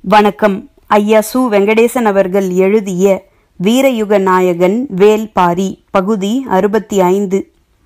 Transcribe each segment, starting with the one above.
வணக்கம் ஐயா சு வெங்கடேசன் அவர்கள் எழுதிய வீரயுக நாயகன் வேல்பாரி பகுதி அறுபத்தி ஐந்து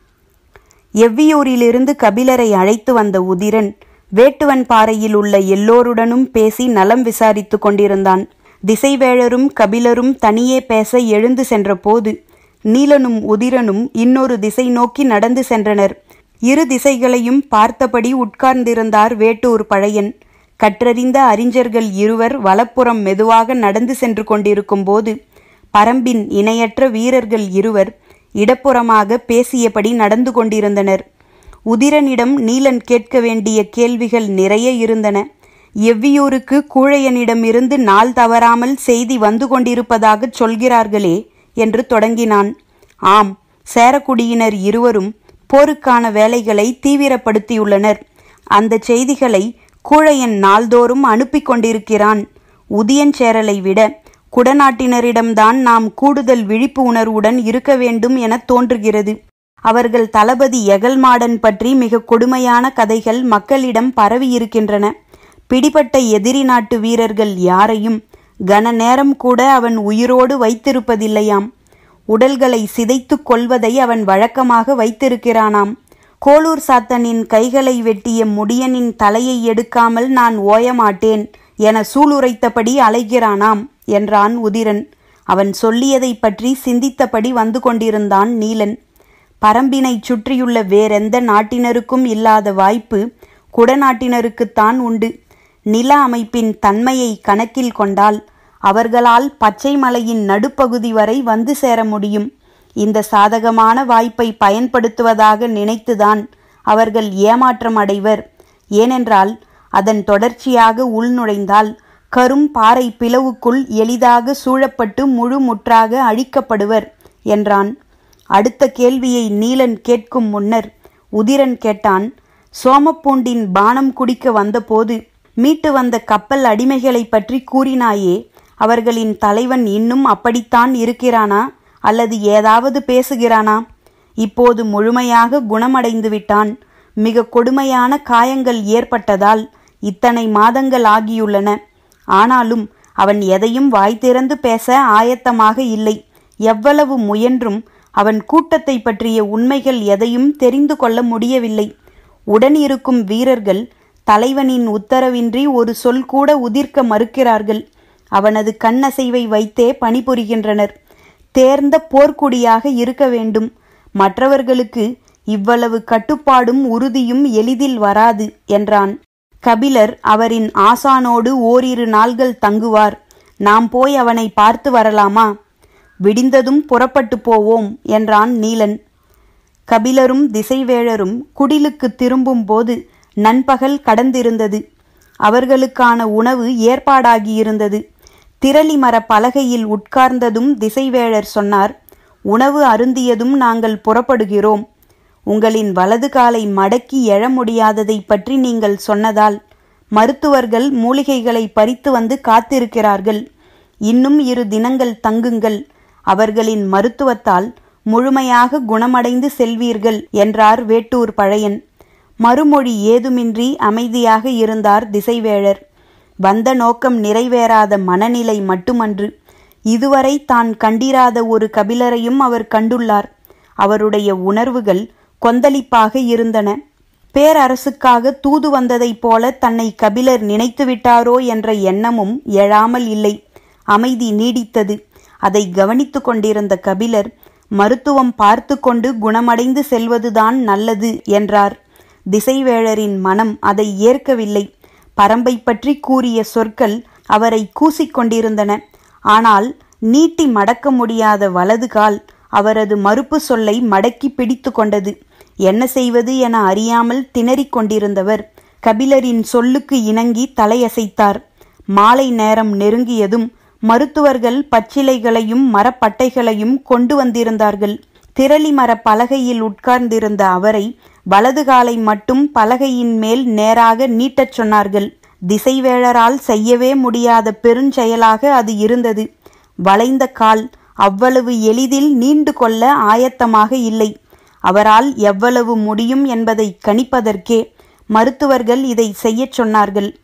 எவ்வியூரிலிருந்து கபிலரை அழைத்து வந்த உதிரன் வேட்டுவன் பாறையில் உள்ள எல்லோருடனும் பேசி நலம் விசாரித்துக் கொண்டிருந்தான் திசைவேழரும் கபிலரும் தனியே பேச எழுந்து சென்றபோது நீலனும் உதிரனும் இன்னொரு திசை நோக்கி நடந்து சென்றனர் இரு திசைகளையும் பார்த்தபடி உட்கார்ந்திருந்தார் வேட்டூர் பழையன் கற்றறிந்த அறிஞர்கள் இருவர் வலப்புறம் மெதுவாக நடந்து சென்று கொண்டிருக்கும் போது பரம்பின் இணையற்ற வீரர்கள் இருவர் இடப்புறமாக பேசியபடி நடந்து கொண்டிருந்தனர் உதிரனிடம் நீலன் கேட்க வேண்டிய கேள்விகள் நிறைய இருந்தன எவ்வியூருக்கு கூழையனிடமிருந்து நாள் தவறாமல் செய்தி வந்து கொண்டிருப்பதாகச் சொல்கிறார்களே என்று தொடங்கினான் ஆம் சேரக்குடியினர் இருவரும் போருக்கான வேலைகளை தீவிரப்படுத்தியுள்ளனர் அந்த செய்திகளை கூழையன் நாள்தோறும் அனுப்பி கொண்டிருக்கிறான் உதியஞ்சேரலை விட குடநாட்டினரிடம்தான் நாம் கூடுதல் விழிப்பு உணர்வுடன் இருக்க வேண்டும் என தோன்றுகிறது அவர்கள் தளபதி எகல்மாடன் பற்றி மிக கொடுமையான கதைகள் மக்களிடம் பரவி இருக்கின்றன பிடிபட்ட எதிரி நாட்டு வீரர்கள் யாரையும் கன நேரம் கூட அவன் உயிரோடு வைத்திருப்பதில்லையாம் உடல்களை சிதைத்துக் கொள்வதை அவன் வழக்கமாக வைத்திருக்கிறானாம் கோளூர் சாத்தனின் கைகளை வெட்டிய முடியனின் தலையை எடுக்காமல் நான் ஓயமாட்டேன் என சூளுரைத்தபடி அலைகிறானாம் என்றான் உதிரன் அவன் சொல்லியதை பற்றி சிந்தித்தபடி வந்து கொண்டிருந்தான் நீலன் பரம்பினை சுற்றியுள்ள வேறெந்த நாட்டினருக்கும் இல்லாத வாய்ப்பு குடநாட்டினருக்குத்தான் உண்டு நில அமைப்பின் தன்மையை கணக்கில் கொண்டால் அவர்களால் பச்சை மலையின் நடுப்பகுதி வரை வந்து சேர முடியும் இந்த சாதகமான வாய்ப்பை பயன்படுத்துவதாக நினைத்துதான் அவர்கள் ஏமாற்றம் அடைவர் ஏனென்றால் அதன் தொடர்ச்சியாக உள்நுழைந்தால் கரும் பாறை பிளவுக்குள் எளிதாக சூழப்பட்டு முழு முற்றாக அழிக்கப்படுவர் என்றான் அடுத்த கேள்வியை நீலன் கேட்கும் முன்னர் உதிரன் கேட்டான் சோமப்பூண்டின் பானம் குடிக்க வந்தபோது மீட்டு வந்த கப்பல் அடிமைகளை பற்றி கூறினாயே அவர்களின் தலைவன் இன்னும் அப்படித்தான் இருக்கிறானா அல்லது ஏதாவது பேசுகிறானா இப்போது முழுமையாக குணமடைந்து விட்டான் மிக கொடுமையான காயங்கள் ஏற்பட்டதால் இத்தனை மாதங்கள் ஆகியுள்ளன ஆனாலும் அவன் எதையும் வாய் திறந்து பேச ஆயத்தமாக இல்லை எவ்வளவு முயன்றும் அவன் கூட்டத்தை பற்றிய உண்மைகள் எதையும் தெரிந்து கொள்ள முடியவில்லை உடன் இருக்கும் வீரர்கள் தலைவனின் உத்தரவின்றி ஒரு சொல் கூட உதிர்க்க மறுக்கிறார்கள் அவனது கண்ணசைவை வைத்தே பணிபுரிகின்றனர் தேர்ந்த போர்க்குடியாக இருக்க வேண்டும் மற்றவர்களுக்கு இவ்வளவு கட்டுப்பாடும் உறுதியும் எளிதில் வராது என்றான் கபிலர் அவரின் ஆசானோடு ஓரிரு நாள்கள் தங்குவார் நாம் போய் அவனை பார்த்து வரலாமா விடிந்ததும் புறப்பட்டு போவோம் என்றான் நீலன் கபிலரும் திசைவேழரும் குடிலுக்கு திரும்பும் போது நண்பகல் கடந்திருந்தது அவர்களுக்கான உணவு ஏற்பாடாகியிருந்தது திரளி மர பலகையில் உட்கார்ந்ததும் திசைவேழர் சொன்னார் உணவு அருந்தியதும் நாங்கள் புறப்படுகிறோம் உங்களின் வலது காலை மடக்கி எழ முடியாததை பற்றி நீங்கள் சொன்னதால் மருத்துவர்கள் மூலிகைகளை பறித்து வந்து காத்திருக்கிறார்கள் இன்னும் இரு தினங்கள் தங்குங்கள் அவர்களின் மருத்துவத்தால் முழுமையாக குணமடைந்து செல்வீர்கள் என்றார் வேட்டூர் பழையன் மறுமொழி ஏதுமின்றி அமைதியாக இருந்தார் திசைவேழர் வந்த நோக்கம் நிறைவேறாத மனநிலை மட்டுமன்று இதுவரை தான் கண்டிராத ஒரு கபிலரையும் அவர் கண்டுள்ளார் அவருடைய உணர்வுகள் கொந்தளிப்பாக இருந்தன பேரரசுக்காக தூது வந்ததைப் போல தன்னை கபிலர் நினைத்துவிட்டாரோ என்ற எண்ணமும் எழாமல் இல்லை அமைதி நீடித்தது அதை கவனித்து கொண்டிருந்த கபிலர் மருத்துவம் பார்த்து கொண்டு குணமடைந்து செல்வதுதான் நல்லது என்றார் திசைவேழரின் மனம் அதை ஏற்கவில்லை பரம்பை பற்றி கூறிய சொற்கள் அவரை கூசிக்கொண்டிருந்தன ஆனால் நீட்டி மடக்க முடியாத வலது கால் அவரது மறுப்பு சொல்லை மடக்கி பிடித்து கொண்டது என்ன செய்வது என அறியாமல் திணறிக் கொண்டிருந்தவர் கபிலரின் சொல்லுக்கு இணங்கி தலையசைத்தார் மாலை நேரம் நெருங்கியதும் மருத்துவர்கள் பச்சிலைகளையும் மரப்பட்டைகளையும் கொண்டு வந்திருந்தார்கள் திரளி மர பலகையில் உட்கார்ந்திருந்த அவரை வலது காலை மட்டும் பலகையின் மேல் நேராக நீட்டச் சொன்னார்கள் திசைவேழரால் செய்யவே முடியாத பெருஞ்செயலாக அது இருந்தது வளைந்த கால் அவ்வளவு எளிதில் நீண்டு கொள்ள ஆயத்தமாக இல்லை அவரால் எவ்வளவு முடியும் என்பதை கணிப்பதற்கே மருத்துவர்கள் இதை செய்யச் சொன்னார்கள்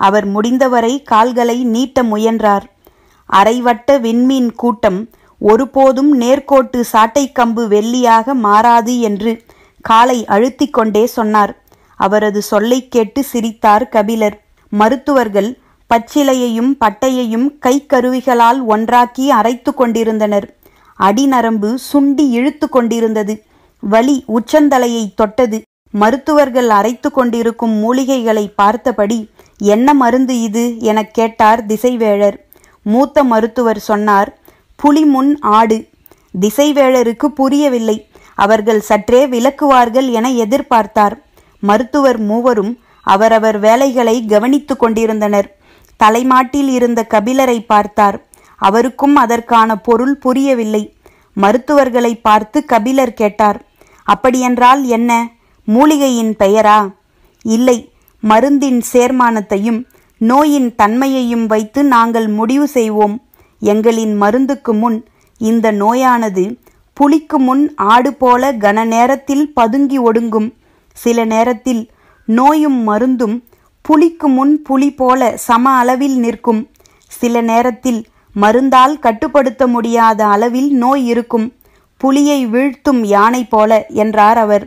அவர் முடிந்தவரை கால்களை நீட்ட முயன்றார் அரைவட்ட விண்மீன் கூட்டம் ஒருபோதும் நேர்கோட்டு சாட்டைக்கம்பு வெள்ளியாக மாறாது என்று காலை அழுத்திக் கொண்டே சொன்னார் அவரது சொல்லைக் கேட்டு சிரித்தார் கபிலர் மருத்துவர்கள் பச்சிலையையும் பட்டையையும் கைக்கருவிகளால் ஒன்றாக்கி அரைத்து கொண்டிருந்தனர் அடிநரம்பு சுண்டி இழுத்து கொண்டிருந்தது வலி உச்சந்தலையை தொட்டது மருத்துவர்கள் அரைத்து கொண்டிருக்கும் மூலிகைகளை பார்த்தபடி என்ன மருந்து இது எனக் கேட்டார் திசைவேழர் மூத்த மருத்துவர் சொன்னார் புலிமுன் ஆடு திசைவேழருக்கு புரியவில்லை அவர்கள் சற்றே விளக்குவார்கள் என எதிர்பார்த்தார் மருத்துவர் மூவரும் அவரவர் வேலைகளை கவனித்துக் கொண்டிருந்தனர் தலைமாட்டில் இருந்த கபிலரை பார்த்தார் அவருக்கும் அதற்கான பொருள் புரியவில்லை மருத்துவர்களை பார்த்து கபிலர் கேட்டார் அப்படியென்றால் என்ன மூலிகையின் பெயரா இல்லை மருந்தின் சேர்மானத்தையும் நோயின் தன்மையையும் வைத்து நாங்கள் முடிவு செய்வோம் எங்களின் மருந்துக்கு முன் இந்த நோயானது புலிக்கு முன் ஆடு போல கன நேரத்தில் பதுங்கி ஒடுங்கும் சில நேரத்தில் நோயும் மருந்தும் புலிக்கு முன் புலி போல சம அளவில் நிற்கும் சில நேரத்தில் மருந்தால் கட்டுப்படுத்த முடியாத அளவில் நோய் இருக்கும் புலியை வீழ்த்தும் யானை போல என்றார் அவர்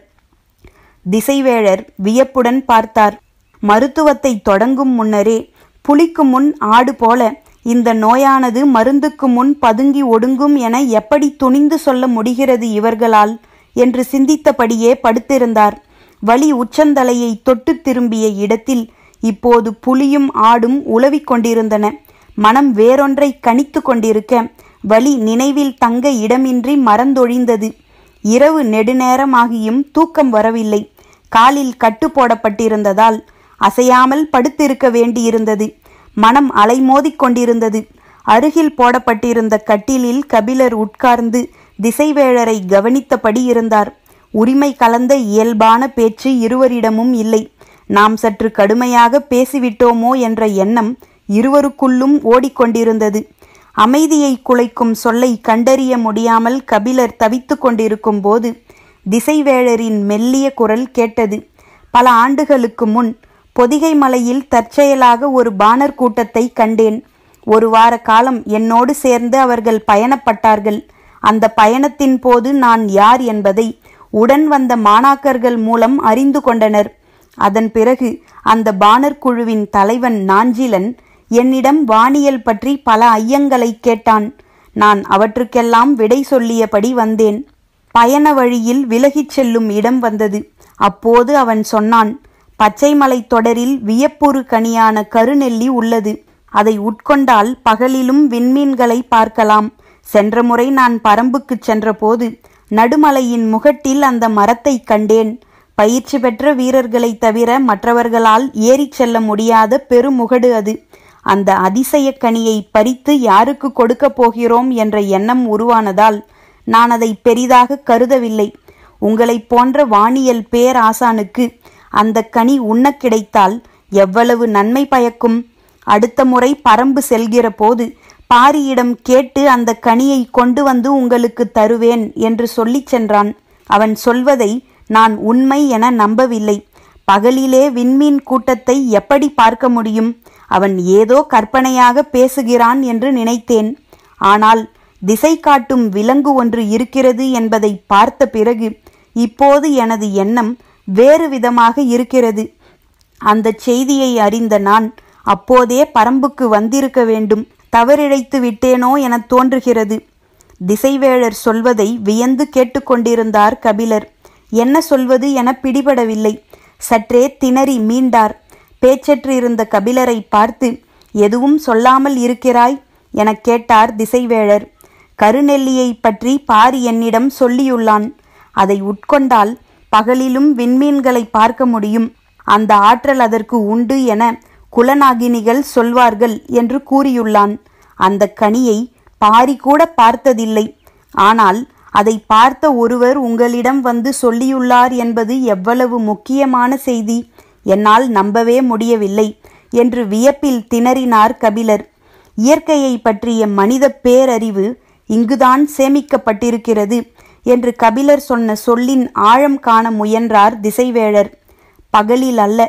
திசைவேழர் வியப்புடன் பார்த்தார் மருத்துவத்தை தொடங்கும் முன்னரே புலிக்கு முன் ஆடு போல இந்த நோயானது மருந்துக்கு முன் பதுங்கி ஒடுங்கும் என எப்படி துணிந்து சொல்ல முடிகிறது இவர்களால் என்று சிந்தித்தபடியே படுத்திருந்தார் வலி உச்சந்தலையை தொட்டு திரும்பிய இடத்தில் இப்போது புலியும் ஆடும் உலவிக் கொண்டிருந்தன மனம் வேறொன்றை கணித்து கொண்டிருக்க வலி நினைவில் தங்க இடமின்றி மறந்தொழிந்தது இரவு நெடுநேரமாகியும் தூக்கம் வரவில்லை காலில் கட்டு போடப்பட்டிருந்ததால் அசையாமல் படுத்திருக்க வேண்டியிருந்தது மனம் அலைமோதிக் கொண்டிருந்தது அருகில் போடப்பட்டிருந்த கட்டிலில் கபிலர் உட்கார்ந்து திசைவேழரை கவனித்தபடி இருந்தார் உரிமை கலந்த இயல்பான பேச்சு இருவரிடமும் இல்லை நாம் சற்று கடுமையாக பேசிவிட்டோமோ என்ற எண்ணம் இருவருக்குள்ளும் ஓடிக்கொண்டிருந்தது அமைதியை குலைக்கும் சொல்லை கண்டறிய முடியாமல் கபிலர் தவித்துக் கொண்டிருக்கும் போது திசைவேழரின் மெல்லிய குரல் கேட்டது பல ஆண்டுகளுக்கு முன் பொதிகை மலையில் தற்செயலாக ஒரு பாணர் கூட்டத்தை கண்டேன் ஒரு வார காலம் என்னோடு சேர்ந்து அவர்கள் பயணப்பட்டார்கள் அந்த பயணத்தின் போது நான் யார் என்பதை உடன் வந்த மாணாக்கர்கள் மூலம் அறிந்து கொண்டனர் அதன் பிறகு அந்த பாணர் குழுவின் தலைவன் நாஞ்சிலன் என்னிடம் வானியல் பற்றி பல ஐயங்களை கேட்டான் நான் அவற்றுக்கெல்லாம் விடை சொல்லியபடி வந்தேன் பயண வழியில் விலகிச் செல்லும் இடம் வந்தது அப்போது அவன் சொன்னான் பச்சைமலை தொடரில் வியப்புறு கனியான கருநெல்லி உள்ளது அதை உட்கொண்டால் பகலிலும் விண்மீன்களை பார்க்கலாம் சென்ற முறை நான் பரம்புக்குச் சென்றபோது நடுமலையின் முகட்டில் அந்த மரத்தை கண்டேன் பயிற்சி பெற்ற வீரர்களை தவிர மற்றவர்களால் ஏறிச் செல்ல முடியாத பெருமுகடு அது அந்த அதிசய கனியை பறித்து யாருக்கு கொடுக்கப் போகிறோம் என்ற எண்ணம் உருவானதால் நான் அதை பெரிதாக கருதவில்லை உங்களைப் போன்ற வானியல் பேராசானுக்கு அந்த கனி உண்ணக் கிடைத்தால் எவ்வளவு நன்மை பயக்கும் அடுத்த முறை பரம்பு செல்கிற போது பாரியிடம் கேட்டு அந்த கனியை கொண்டு வந்து உங்களுக்கு தருவேன் என்று சொல்லிச் சென்றான் அவன் சொல்வதை நான் உண்மை என நம்பவில்லை பகலிலே விண்மீன் கூட்டத்தை எப்படி பார்க்க முடியும் அவன் ஏதோ கற்பனையாக பேசுகிறான் என்று நினைத்தேன் ஆனால் திசை காட்டும் விலங்கு ஒன்று இருக்கிறது என்பதை பார்த்த பிறகு இப்போது எனது எண்ணம் வேறு விதமாக இருக்கிறது அந்த செய்தியை அறிந்த நான் அப்போதே பரம்புக்கு வந்திருக்க வேண்டும் தவறிழைத்து விட்டேனோ என தோன்றுகிறது திசைவேழர் சொல்வதை வியந்து கேட்டுக்கொண்டிருந்தார் கபிலர் என்ன சொல்வது என பிடிபடவில்லை சற்றே திணறி மீண்டார் பேச்சற்று இருந்த கபிலரை பார்த்து எதுவும் சொல்லாமல் இருக்கிறாய் எனக் கேட்டார் திசைவேழர் கருநெல்லியை பற்றி பாரி என்னிடம் சொல்லியுள்ளான் அதை உட்கொண்டால் பகலிலும் விண்மீன்களை பார்க்க முடியும் அந்த ஆற்றல் அதற்கு உண்டு என குலநாகினிகள் சொல்வார்கள் என்று கூறியுள்ளான் அந்த கனியை பாரி கூட பார்த்ததில்லை ஆனால் அதை பார்த்த ஒருவர் உங்களிடம் வந்து சொல்லியுள்ளார் என்பது எவ்வளவு முக்கியமான செய்தி என்னால் நம்பவே முடியவில்லை என்று வியப்பில் திணறினார் கபிலர் இயற்கையை பற்றிய மனித பேரறிவு இங்குதான் சேமிக்கப்பட்டிருக்கிறது என்று கபிலர் சொன்ன சொல்லின் ஆழம் காண முயன்றார் திசைவேழர் பகலில் அல்ல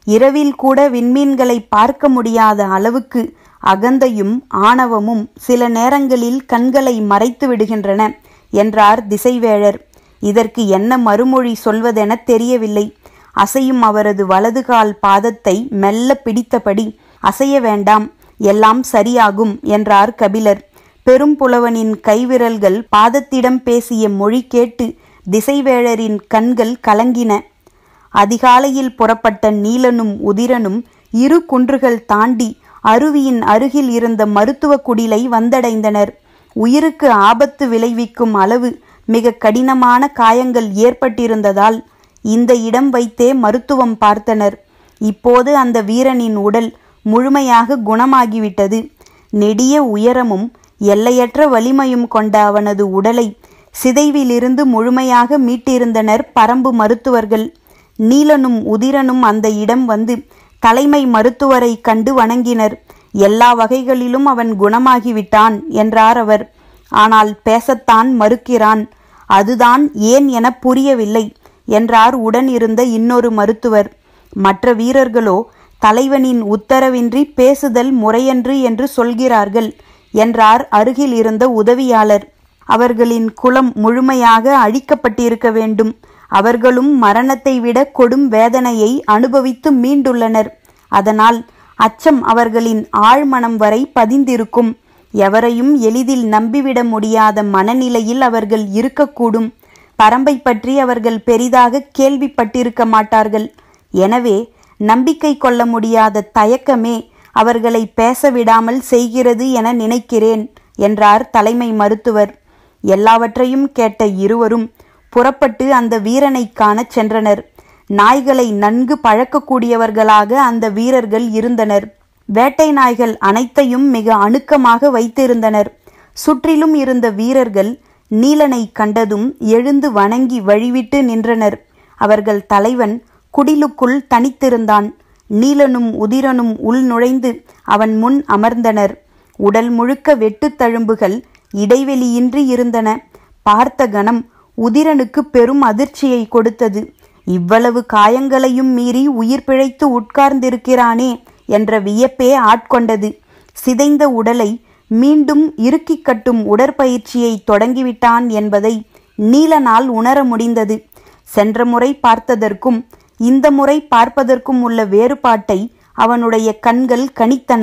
இரவில் கூட விண்மீன்களை பார்க்க முடியாத அளவுக்கு அகந்தையும் ஆணவமும் சில நேரங்களில் கண்களை மறைத்து விடுகின்றன என்றார் திசைவேழர் இதற்கு என்ன மறுமொழி சொல்வதென தெரியவில்லை அசையும் அவரது வலது கால் பாதத்தை மெல்ல பிடித்தபடி அசைய வேண்டாம் எல்லாம் சரியாகும் என்றார் கபிலர் பெரும்புலவனின் கைவிரல்கள் பாதத்திடம் பேசிய மொழி கேட்டு திசைவேழரின் கண்கள் கலங்கின அதிகாலையில் புறப்பட்ட நீலனும் உதிரனும் இரு குன்றுகள் தாண்டி அருவியின் அருகில் இருந்த மருத்துவ குடிலை வந்தடைந்தனர் உயிருக்கு ஆபத்து விளைவிக்கும் அளவு மிக கடினமான காயங்கள் ஏற்பட்டிருந்ததால் இந்த இடம் வைத்தே மருத்துவம் பார்த்தனர் இப்போது அந்த வீரனின் உடல் முழுமையாக குணமாகிவிட்டது நெடிய உயரமும் எல்லையற்ற வலிமையும் கொண்ட அவனது உடலை சிதைவிலிருந்து முழுமையாக மீட்டிருந்தனர் பரம்பு மருத்துவர்கள் நீலனும் உதிரனும் அந்த இடம் வந்து தலைமை மருத்துவரை கண்டு வணங்கினர் எல்லா வகைகளிலும் அவன் குணமாகிவிட்டான் என்றார் அவர் ஆனால் பேசத்தான் மறுக்கிறான் அதுதான் ஏன் என புரியவில்லை என்றார் உடன் இருந்த இன்னொரு மருத்துவர் மற்ற வீரர்களோ தலைவனின் உத்தரவின்றி பேசுதல் முறையன்று என்று சொல்கிறார்கள் என்றார் அருகில் இருந்த உதவியாளர் அவர்களின் குலம் முழுமையாக அழிக்கப்பட்டிருக்க வேண்டும் அவர்களும் மரணத்தை விட கொடும் வேதனையை அனுபவித்து மீண்டுள்ளனர் அதனால் அச்சம் அவர்களின் ஆழ்மனம் வரை பதிந்திருக்கும் எவரையும் எளிதில் நம்பிவிட முடியாத மனநிலையில் அவர்கள் இருக்கக்கூடும் பரம்பை பற்றி அவர்கள் பெரிதாக கேள்விப்பட்டிருக்க மாட்டார்கள் எனவே நம்பிக்கை கொள்ள முடியாத தயக்கமே அவர்களை பேச விடாமல் செய்கிறது என நினைக்கிறேன் என்றார் தலைமை மருத்துவர் எல்லாவற்றையும் கேட்ட இருவரும் புறப்பட்டு அந்த வீரனை காணச் சென்றனர் நாய்களை நன்கு பழக்கக்கூடியவர்களாக அந்த வீரர்கள் இருந்தனர் வேட்டை நாய்கள் அனைத்தையும் மிக அணுக்கமாக வைத்திருந்தனர் சுற்றிலும் இருந்த வீரர்கள் நீலனை கண்டதும் எழுந்து வணங்கி வழிவிட்டு நின்றனர் அவர்கள் தலைவன் குடிலுக்குள் தனித்திருந்தான் நீலனும் உதிரனும் உள் நுழைந்து அவன் முன் அமர்ந்தனர் உடல் முழுக்க வெட்டுத் தழும்புகள் இடைவெளியின்றி இருந்தன பார்த்த கணம் உதிரனுக்கு பெரும் அதிர்ச்சியை கொடுத்தது இவ்வளவு காயங்களையும் மீறி உயிர் பிழைத்து உட்கார்ந்திருக்கிறானே என்ற வியப்பே ஆட்கொண்டது சிதைந்த உடலை மீண்டும் இறுக்கிக் கட்டும் உடற்பயிற்சியை தொடங்கிவிட்டான் என்பதை நீலனால் உணர முடிந்தது சென்ற முறை பார்த்ததற்கும் இந்த முறை பார்ப்பதற்கும் உள்ள வேறுபாட்டை அவனுடைய கண்கள் கணித்தன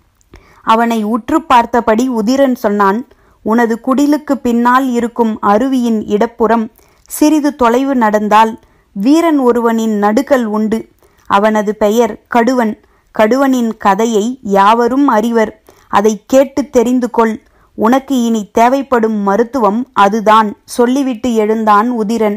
அவனை உற்று பார்த்தபடி உதிரன் சொன்னான் உனது குடிலுக்கு பின்னால் இருக்கும் அருவியின் இடப்புறம் சிறிது தொலைவு நடந்தால் வீரன் ஒருவனின் நடுக்கல் உண்டு அவனது பெயர் கடுவன் கடுவனின் கதையை யாவரும் அறிவர் அதை கேட்டு தெரிந்து கொள் உனக்கு இனி தேவைப்படும் மருத்துவம் அதுதான் சொல்லிவிட்டு எழுந்தான் உதிரன்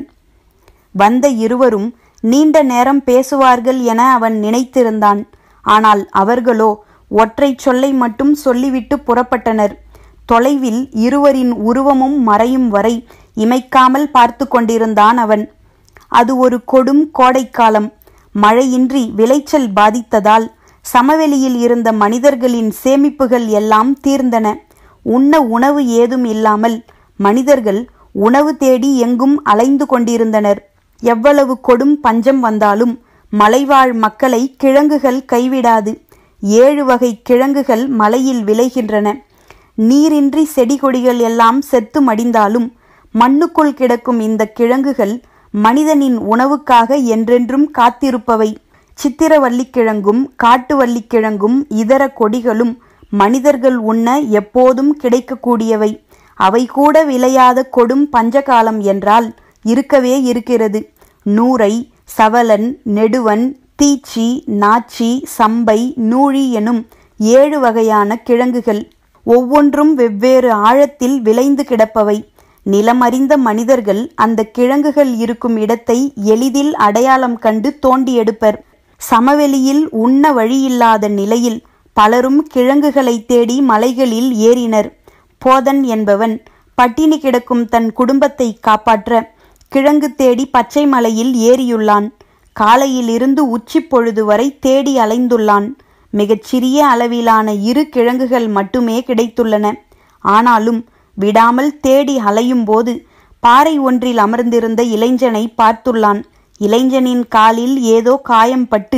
வந்த இருவரும் நீண்ட நேரம் பேசுவார்கள் என அவன் நினைத்திருந்தான் ஆனால் அவர்களோ ஒற்றை சொல்லை மட்டும் சொல்லிவிட்டு புறப்பட்டனர் தொலைவில் இருவரின் உருவமும் மறையும் வரை இமைக்காமல் பார்த்து கொண்டிருந்தான் அவன் அது ஒரு கொடும் கோடைக்காலம் மழையின்றி விளைச்சல் பாதித்ததால் சமவெளியில் இருந்த மனிதர்களின் சேமிப்புகள் எல்லாம் தீர்ந்தன உண்ண உணவு ஏதும் இல்லாமல் மனிதர்கள் உணவு தேடி எங்கும் அலைந்து கொண்டிருந்தனர் எவ்வளவு கொடும் பஞ்சம் வந்தாலும் மலைவாழ் மக்களை கிழங்குகள் கைவிடாது ஏழு வகை கிழங்குகள் மலையில் விளைகின்றன நீரின்றி செடி கொடிகள் எல்லாம் செத்து மடிந்தாலும் மண்ணுக்குள் கிடக்கும் இந்த கிழங்குகள் மனிதனின் உணவுக்காக என்றென்றும் காத்திருப்பவை சித்திரவள்ளிக்கிழங்கும் காட்டுவள்ளிக்கிழங்கும் இதர கொடிகளும் மனிதர்கள் உண்ண எப்போதும் கிடைக்கக்கூடியவை அவை கூட விளையாத கொடும் பஞ்சகாலம் என்றால் இருக்கவே இருக்கிறது நூரை சவலன் நெடுவன் தீச்சி நாச்சி சம்பை நூழி எனும் ஏழு வகையான கிழங்குகள் ஒவ்வொன்றும் வெவ்வேறு ஆழத்தில் விளைந்து கிடப்பவை நிலமறிந்த மனிதர்கள் அந்த கிழங்குகள் இருக்கும் இடத்தை எளிதில் அடையாளம் கண்டு தோண்டி எடுப்பர் சமவெளியில் உண்ண வழியில்லாத நிலையில் பலரும் கிழங்குகளை தேடி மலைகளில் ஏறினர் போதன் என்பவன் பட்டினி கிடக்கும் தன் குடும்பத்தை காப்பாற்ற கிழங்கு தேடி பச்சை மலையில் ஏறியுள்ளான் காலையிலிருந்து உச்சி பொழுது வரை தேடி அலைந்துள்ளான் மிகச் சிறிய அளவிலான இரு கிழங்குகள் மட்டுமே கிடைத்துள்ளன ஆனாலும் விடாமல் தேடி அலையும் போது பாறை ஒன்றில் அமர்ந்திருந்த இளைஞனை பார்த்துள்ளான் இளைஞனின் காலில் ஏதோ காயம் பட்டு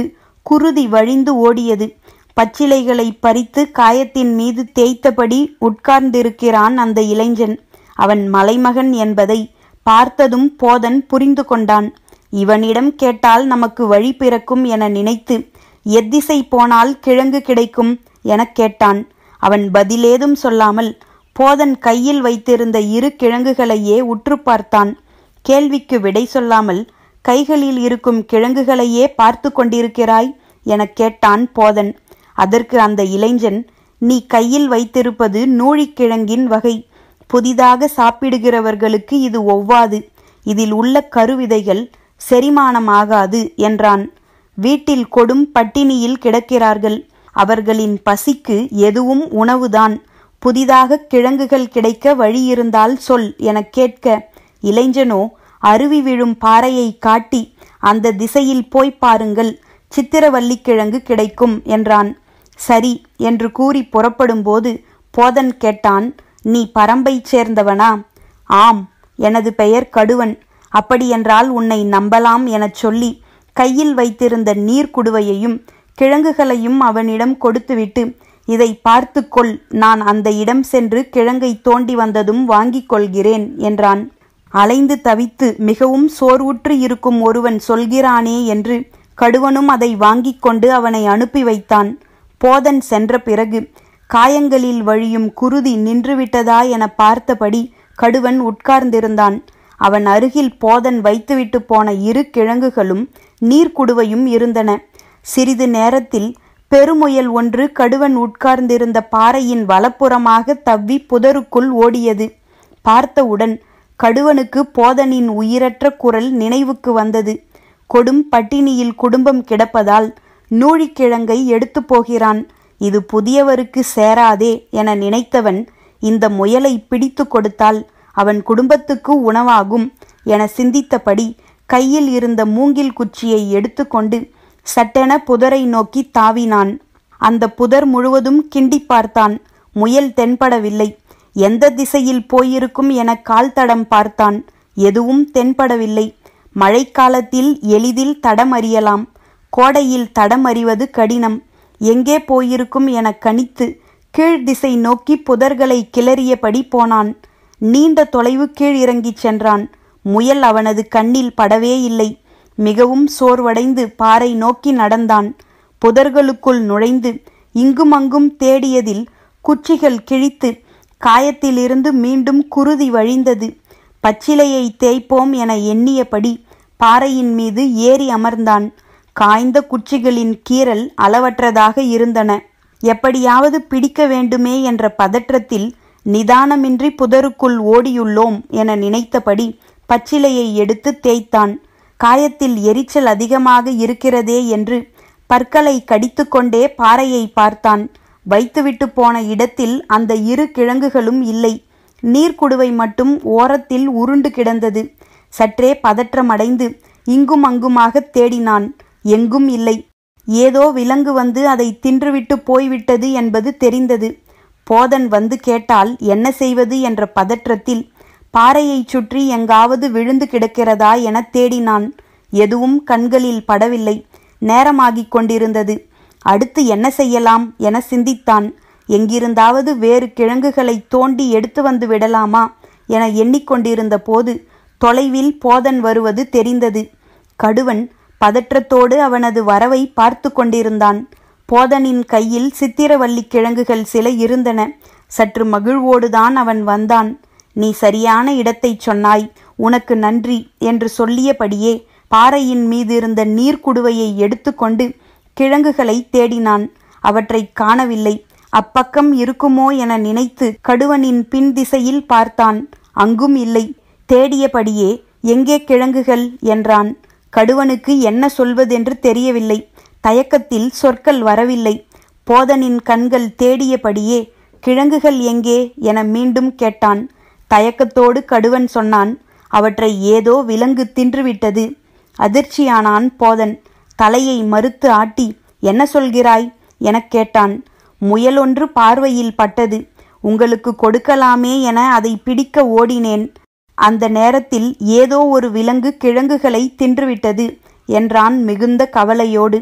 குருதி வழிந்து ஓடியது பச்சிலைகளை பறித்து காயத்தின் மீது தேய்த்தபடி உட்கார்ந்திருக்கிறான் அந்த இளைஞன் அவன் மலைமகன் என்பதை பார்த்ததும் போதன் புரிந்து கொண்டான் இவனிடம் கேட்டால் நமக்கு வழி பிறக்கும் என நினைத்து எத்திசை போனால் கிழங்கு கிடைக்கும் எனக் கேட்டான் அவன் பதிலேதும் சொல்லாமல் போதன் கையில் வைத்திருந்த இரு கிழங்குகளையே உற்று பார்த்தான் கேள்விக்கு விடை சொல்லாமல் கைகளில் இருக்கும் கிழங்குகளையே பார்த்து கொண்டிருக்கிறாய் எனக் கேட்டான் போதன் அதற்கு அந்த இளைஞன் நீ கையில் வைத்திருப்பது நூழிக்கிழங்கின் வகை புதிதாக சாப்பிடுகிறவர்களுக்கு இது ஒவ்வாது இதில் உள்ள கருவிதைகள் செரிமானமாகாது என்றான் வீட்டில் கொடும் பட்டினியில் கிடக்கிறார்கள் அவர்களின் பசிக்கு எதுவும் உணவுதான் புதிதாக கிழங்குகள் கிடைக்க வழியிருந்தால் சொல் எனக் கேட்க இளைஞனோ அருவி விழும் பாறையை காட்டி அந்த திசையில் போய் பாருங்கள் சித்திரவல்லிக்கிழங்கு கிடைக்கும் என்றான் சரி என்று கூறி புறப்படும்போது போதன் கேட்டான் நீ பரம்பைச் சேர்ந்தவனா ஆம் எனது பெயர் கடுவன் அப்படியென்றால் உன்னை நம்பலாம் எனச் சொல்லி கையில் வைத்திருந்த நீர்க்குடுவையையும் கிழங்குகளையும் அவனிடம் கொடுத்துவிட்டு இதை பார்த்துக்கொள் நான் அந்த இடம் சென்று கிழங்கை தோண்டி வந்ததும் வாங்கிக் கொள்கிறேன் என்றான் அலைந்து தவித்து மிகவும் சோர்வுற்று இருக்கும் ஒருவன் சொல்கிறானே என்று கடுவனும் அதை வாங்கிக் கொண்டு அவனை அனுப்பி வைத்தான் போதன் சென்ற பிறகு காயங்களில் வழியும் குருதி நின்றுவிட்டதா என பார்த்தபடி கடுவன் உட்கார்ந்திருந்தான் அவன் அருகில் போதன் வைத்துவிட்டு போன இரு கிழங்குகளும் நீர்க்குடுவையும் இருந்தன சிறிது நேரத்தில் பெருமுயல் ஒன்று கடுவன் உட்கார்ந்திருந்த பாறையின் வலப்புறமாக தவ்வி புதருக்குள் ஓடியது பார்த்தவுடன் கடுவனுக்கு போதனின் உயிரற்ற குரல் நினைவுக்கு வந்தது கொடும் பட்டினியில் குடும்பம் கிடப்பதால் நூழிக்கிழங்கை எடுத்து போகிறான் இது புதியவருக்கு சேராதே என நினைத்தவன் இந்த முயலை பிடித்து கொடுத்தால் அவன் குடும்பத்துக்கு உணவாகும் என சிந்தித்தபடி கையில் இருந்த மூங்கில் குச்சியை எடுத்துக்கொண்டு சட்டென புதரை நோக்கி தாவினான் அந்த புதர் முழுவதும் கிண்டி பார்த்தான் முயல் தென்படவில்லை எந்த திசையில் போயிருக்கும் என கால் தடம் பார்த்தான் எதுவும் தென்படவில்லை மழைக்காலத்தில் எளிதில் தடம் அறியலாம் கோடையில் தடம் அறிவது கடினம் எங்கே போயிருக்கும் என கணித்து கீழ் திசை நோக்கி புதர்களை கிளறியபடி போனான் நீண்ட தொலைவு கீழ் இறங்கிச் சென்றான் முயல் அவனது கண்ணில் படவே இல்லை மிகவும் சோர்வடைந்து பாறை நோக்கி நடந்தான் புதர்களுக்குள் நுழைந்து இங்குமங்கும் தேடியதில் குச்சிகள் கிழித்து காயத்திலிருந்து மீண்டும் குருதி வழிந்தது பச்சிலையை தேய்ப்போம் என எண்ணியபடி பாறையின் மீது ஏறி அமர்ந்தான் காய்ந்த குச்சிகளின் கீறல் அளவற்றதாக இருந்தன எப்படியாவது பிடிக்க வேண்டுமே என்ற பதற்றத்தில் நிதானமின்றி புதருக்குள் ஓடியுள்ளோம் என நினைத்தபடி பச்சிலையை எடுத்து தேய்த்தான் காயத்தில் எரிச்சல் அதிகமாக இருக்கிறதே என்று பற்களை கடித்துக்கொண்டே பாறையை பார்த்தான் வைத்துவிட்டு போன இடத்தில் அந்த இரு கிழங்குகளும் இல்லை நீர்க்குடுவை மட்டும் ஓரத்தில் உருண்டு கிடந்தது சற்றே பதற்றமடைந்து இங்கும் அங்குமாக தேடினான் எங்கும் இல்லை ஏதோ விலங்கு வந்து அதை தின்றுவிட்டு போய்விட்டது என்பது தெரிந்தது போதன் வந்து கேட்டால் என்ன செய்வது என்ற பதற்றத்தில் பாறையைச் சுற்றி எங்காவது விழுந்து கிடக்கிறதா என தேடினான் எதுவும் கண்களில் படவில்லை நேரமாகிக் கொண்டிருந்தது அடுத்து என்ன செய்யலாம் என சிந்தித்தான் எங்கிருந்தாவது வேறு கிழங்குகளை தோண்டி எடுத்து வந்து விடலாமா என எண்ணிக்கொண்டிருந்த போது தொலைவில் போதன் வருவது தெரிந்தது கடுவன் பதற்றத்தோடு அவனது வரவை பார்த்து கொண்டிருந்தான் போதனின் கையில் சித்திரவல்லி கிழங்குகள் சில இருந்தன சற்று மகிழ்வோடுதான் அவன் வந்தான் நீ சரியான இடத்தைச் சொன்னாய் உனக்கு நன்றி என்று சொல்லியபடியே பாறையின் மீதிருந்த நீர்க்குடுவையை எடுத்துக்கொண்டு கிழங்குகளை தேடினான் அவற்றை காணவில்லை அப்பக்கம் இருக்குமோ என நினைத்து கடுவனின் பின் திசையில் பார்த்தான் அங்கும் இல்லை தேடியபடியே எங்கே கிழங்குகள் என்றான் கடுவனுக்கு என்ன சொல்வதென்று தெரியவில்லை தயக்கத்தில் சொற்கள் வரவில்லை போதனின் கண்கள் தேடியபடியே கிழங்குகள் எங்கே என மீண்டும் கேட்டான் தயக்கத்தோடு கடுவன் சொன்னான் அவற்றை ஏதோ விலங்கு தின்றுவிட்டது அதிர்ச்சியானான் போதன் தலையை மறுத்து ஆட்டி என்ன சொல்கிறாய் எனக் கேட்டான் முயலொன்று பார்வையில் பட்டது உங்களுக்கு கொடுக்கலாமே என அதை பிடிக்க ஓடினேன் அந்த நேரத்தில் ஏதோ ஒரு விலங்கு கிழங்குகளை தின்றுவிட்டது என்றான் மிகுந்த கவலையோடு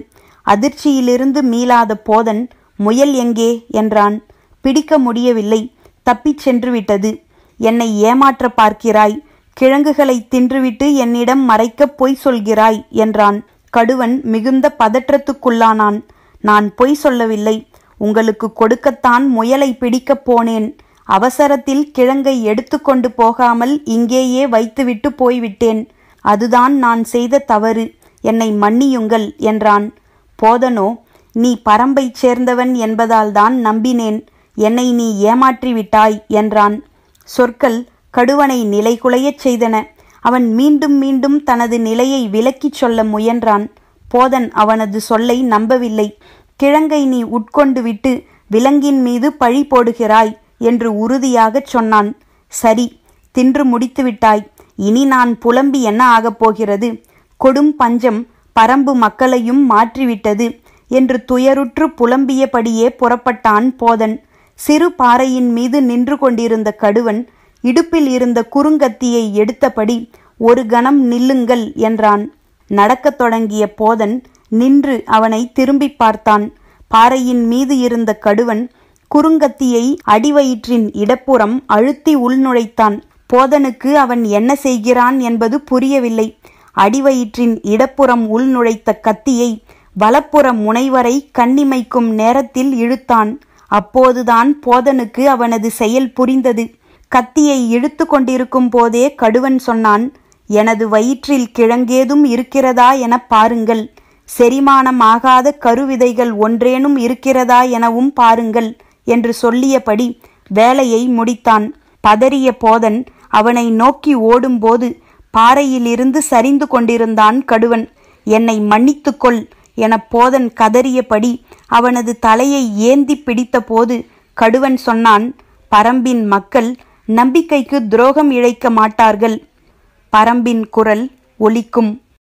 அதிர்ச்சியிலிருந்து மீளாத போதன் முயல் எங்கே என்றான் பிடிக்க முடியவில்லை தப்பிச் சென்று விட்டது என்னை ஏமாற்ற பார்க்கிறாய் கிழங்குகளை தின்றுவிட்டு என்னிடம் மறைக்கப் பொய் சொல்கிறாய் என்றான் கடுவன் மிகுந்த பதற்றத்துக்குள்ளானான் நான் பொய் சொல்லவில்லை உங்களுக்கு கொடுக்கத்தான் முயலை பிடிக்கப் போனேன் அவசரத்தில் கிழங்கை எடுத்துக்கொண்டு போகாமல் இங்கேயே வைத்துவிட்டு போய்விட்டேன் அதுதான் நான் செய்த தவறு என்னை மன்னியுங்கள் என்றான் போதனோ நீ பரம்பைச் சேர்ந்தவன் என்பதால்தான் நம்பினேன் என்னை நீ ஏமாற்றிவிட்டாய் என்றான் சொற்கள் கடுவனை நிலைகுலையச் செய்தன அவன் மீண்டும் மீண்டும் தனது நிலையை விலக்கிச் சொல்ல முயன்றான் போதன் அவனது சொல்லை நம்பவில்லை கிழங்கை நீ உட்கொண்டு விட்டு விலங்கின் மீது பழி போடுகிறாய் என்று உறுதியாகச் சொன்னான் சரி தின்று முடித்து விட்டாய் இனி நான் புலம்பி என்ன ஆகப் போகிறது கொடும் பஞ்சம் பரம்பு மக்களையும் மாற்றிவிட்டது என்று துயருற்று புலம்பியபடியே புறப்பட்டான் போதன் சிறு பாறையின் மீது நின்று கொண்டிருந்த கடுவன் இடுப்பில் இருந்த குறுங்கத்தியை எடுத்தபடி ஒரு கணம் நில்லுங்கள் என்றான் நடக்கத் தொடங்கிய போதன் நின்று அவனை திரும்பி பார்த்தான் பாறையின் மீது இருந்த கடுவன் குறுங்கத்தியை அடிவயிற்றின் இடப்புறம் அழுத்தி உள்நுழைத்தான் போதனுக்கு அவன் என்ன செய்கிறான் என்பது புரியவில்லை அடிவயிற்றின் இடப்புறம் உள்நுழைத்த கத்தியை வலப்புற முனைவரை கண்ணிமைக்கும் நேரத்தில் இழுத்தான் அப்போதுதான் போதனுக்கு அவனது செயல் புரிந்தது கத்தியை இழுத்து கொண்டிருக்கும் போதே கடுவன் சொன்னான் எனது வயிற்றில் கிழங்கேதும் இருக்கிறதா எனப் பாருங்கள் செரிமானம் ஆகாத கருவிதைகள் ஒன்றேனும் இருக்கிறதா எனவும் பாருங்கள் என்று சொல்லியபடி வேலையை முடித்தான் பதறிய போதன் அவனை நோக்கி ஓடும்போது பாறையிலிருந்து சரிந்து கொண்டிருந்தான் கடுவன் என்னை மன்னித்துக்கொள் என போதன் கதறியபடி அவனது தலையை ஏந்தி பிடித்தபோது கடுவன் சொன்னான் பரம்பின் மக்கள் நம்பிக்கைக்கு துரோகம் இழைக்க மாட்டார்கள் பரம்பின் குரல் ஒலிக்கும்